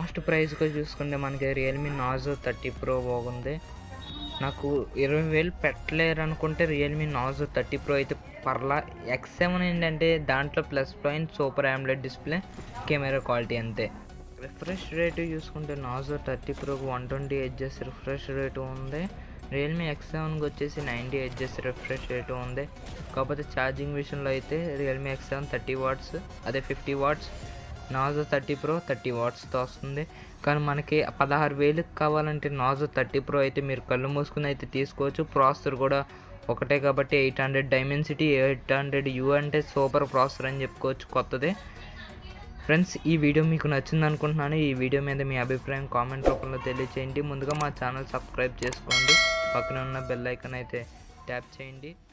last ప్రైస్గా చూసుకుంటే మనకి Realme Narzo thirty pro బాగుంది నాకు ఇరవై వేలు పెట్టలేరు అనుకుంటే రియల్మీ నాజో థర్టీ ప్రో అయితే పర్లా ఎక్స్ సెవెన్ ఏంటంటే దాంట్లో plus point super AMOLED display camera quality అంతే రిఫ్రెష్ రేటు చూసుకుంటే నాజో థర్టీ ప్రోకి one twenty HS refresh rate ఉంది రియల్మీ ఎక్స్ సెవెన్కి వచ్చేసి నైంటీ హెచ్ఎస్ రిఫ్రెష్ రేటు ఉంది కాకపోతే ఛార్జింగ్ విషయంలో అయితే Realme X seven thirty watts అదే fifty watts Narzo thirty pro thirty వాట్స్తో వస్తుంది కానీ మనకి పదహారు వేలకు కావాలంటే నాజో థర్టీ ప్రో అయితే మీరు కళ్ళు మూసుకుని అయితే తీసుకోవచ్చు ప్రాసెసర్ కూడా ఒకటే కాబట్టి eight hundred Dimensity eight hundred U అంటే సూపర్ ప్రాసెసర్ అని చెప్పుకోవచ్చు కొత్తదే ఫ్రెండ్స్ ఈ వీడియో మీకు నచ్చింది అనుకుంటున్నాను ఈ వీడియో మీద మీ అభిప్రాయం కామెంట్ రూపంలో తెలియచేయండి ముందుగా మా ఛానల్ సబ్స్క్రైబ్ చేసుకోండి పక్కన ఉన్న బెల్ ఐకాన్ అయితే ట్యాప్ చేయండి